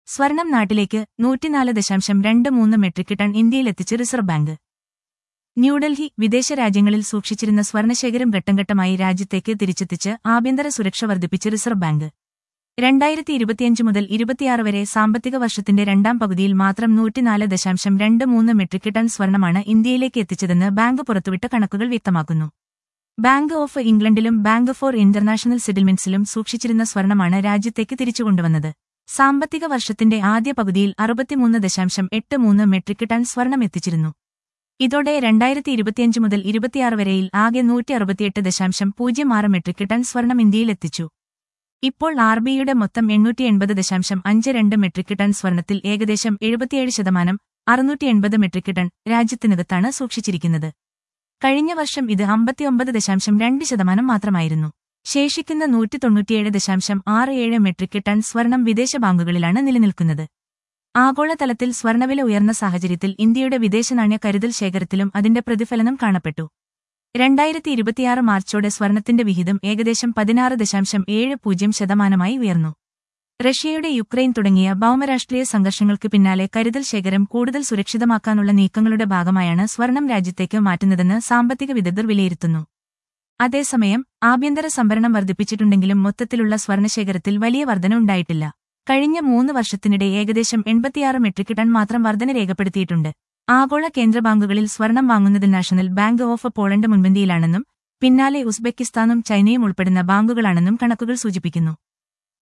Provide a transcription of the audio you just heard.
സ്വർണം നാട്ടിലേക്ക് നൂറ്റിനാല് ദശാംശം രണ്ട് മൂന്ന് മെട്രിക് ടൺ ഇന്ത്യയിലെത്തിച്ച് റിസർവ് ബാങ്ക് ന്യൂഡൽഹി വിദേശ രാജ്യങ്ങളിൽ സൂക്ഷിച്ചിരുന്ന സ്വർണശേഖരം ഘട്ടംഘട്ടമായി രാജ്യത്തേക്ക് തിരിച്ചെത്തിച്ച് ആഭ്യന്തര സുരക്ഷ വർദ്ധിപ്പിച്ച് റിസർവ് ബാങ്ക് രണ്ടായിരത്തി ഇരുപത്തിയഞ്ച് മുതൽ ഇരുപത്തിയാറ് വരെ സാമ്പത്തിക വർഷത്തിന്റെ രണ്ടാം പകുതിയിൽ മാത്രം നൂറ്റിനാല് ദശാംശം രണ്ട് മൂന്ന് മെട്രിക് ടൺ സ്വർണമാണ് ഇന്ത്യയിലേക്ക് എത്തിച്ചതെന്ന് ബാങ്ക് പുറത്തുവിട്ട കണക്കുകൾ വ്യക്തമാക്കുന്നു ബാങ്ക് ഓഫ് ഇംഗ്ലണ്ടിലും ബാങ്ക് ഫോർ ഇന്റർനാഷണൽ സെറ്റിൽമെന്റ്സിലും സൂക്ഷിച്ചിരുന്ന സ്വർണമാണ് രാജ്യത്തേക്ക് തിരിച്ചുകൊണ്ടുവന്നത് സാമ്പത്തിക വർഷത്തിന്റെ ആദ്യ പകുതിയിൽ അറുപത്തിമൂന്ന് ദശാംശം എട്ട് മൂന്ന് മെട്രിക് ടൺ സ്വർണം എത്തിച്ചിരുന്നു ഇതോടെ രണ്ടായിരത്തി ഇരുപത്തിയഞ്ച് മുതൽ ഇരുപത്തിയാറ് വരെയിൽ ആകെ നൂറ്റി അറുപത്തിയെട്ട് ദശാംശം പൂജ്യം ആറ് മെട്രിക് ടൺ സ്വർണം ഇന്ത്യയിൽ എത്തിച്ചു ഇപ്പോൾ ആർ ബിയുടെ മൊത്തം എണ്ണൂറ്റി എൺപത് ദശാംശം അഞ്ച് രണ്ട് മെട്രിക് ടൺ സ്വർണത്തിൽ ഏകദേശം എഴുപത്തിയേഴ് ശതമാനം അറുന്നൂറ്റി എൺപത് മെട്രിക് ടൺ രാജ്യത്തിനകത്താണ് സൂക്ഷിച്ചിരിക്കുന്നത് കഴിഞ്ഞ വർഷം ഇത് അമ്പത്തിയൊമ്പത് ദശാംശം രണ്ട് ശതമാനം മാത്രമായിരുന്നു ശേഷിക്കുന്ന നൂറ്റി തൊണ്ണൂറ്റിയേഴ് ദശാംശം ആറ് ഏഴ് മെട്രിക് ടൺ സ്വർണം വിദേശ ബാങ്കുകളിലാണ് നിലനിൽക്കുന്നത് ആഗോളതലത്തിൽ സ്വർണവില ഉയർന്ന സാഹചര്യത്തിൽ ഇന്ത്യയുടെ വിദേശനാണ്യ കരുതൽ ശേഖരത്തിലും അതിന്റെ പ്രതിഫലനം കാണപ്പെട്ടു രണ്ടായിരത്തി ഇരുപത്തിയാറ് മാർച്ചോടെ സ്വർണത്തിന്റെ വിഹിതം ഏകദേശം പതിനാറ് ദശാംശം ഏഴ് പൂജ്യം ശതമാനമായി ഉയർന്നു റഷ്യയുടെ യുക്രൈൻ തുടങ്ങിയ ഭൗമരാഷ്ട്രീയ സംഘർഷങ്ങൾക്ക് പിന്നാലെ കരുതൽ ശേഖരം കൂടുതൽ സുരക്ഷിതമാക്കാനുള്ള നീക്കങ്ങളുടെ ഭാഗമായാണ് സ്വർണം രാജ്യത്തേക്ക് മാറ്റുന്നതെന്ന് സാമ്പത്തിക വിദഗ്ധർ വിലയിരുത്തുന്നു അതേസമയം ആഭ്യന്തര സംഭരണം വർദ്ധിപ്പിച്ചിട്ടുണ്ടെങ്കിലും മൊത്തത്തിലുള്ള സ്വർണശേഖരത്തിൽ വലിയ വർധന ഉണ്ടായിട്ടില്ല കഴിഞ്ഞ മൂന്ന് വർഷത്തിനിടെ ഏകദേശം എൺപത്തിയാറ് മെട്രിക് ടൺ മാത്രം വർധന രേഖപ്പെടുത്തിയിട്ടുണ്ട് ആഗോള കേന്ദ്ര ബാങ്കുകളിൽ സ്വർണം വാങ്ങുന്നതിൽ നാഷണൽ ബാങ്ക് ഓഫ് പോളണ്ട് മുൻപന്തിയിലാണെന്നും പിന്നാലെ ഉസ്ബെക്കിസ്ഥാനും ചൈനയും ഉൾപ്പെടുന്ന ബാങ്കുകളാണെന്നും കണക്കുകൾ സൂചിപ്പിക്കുന്നു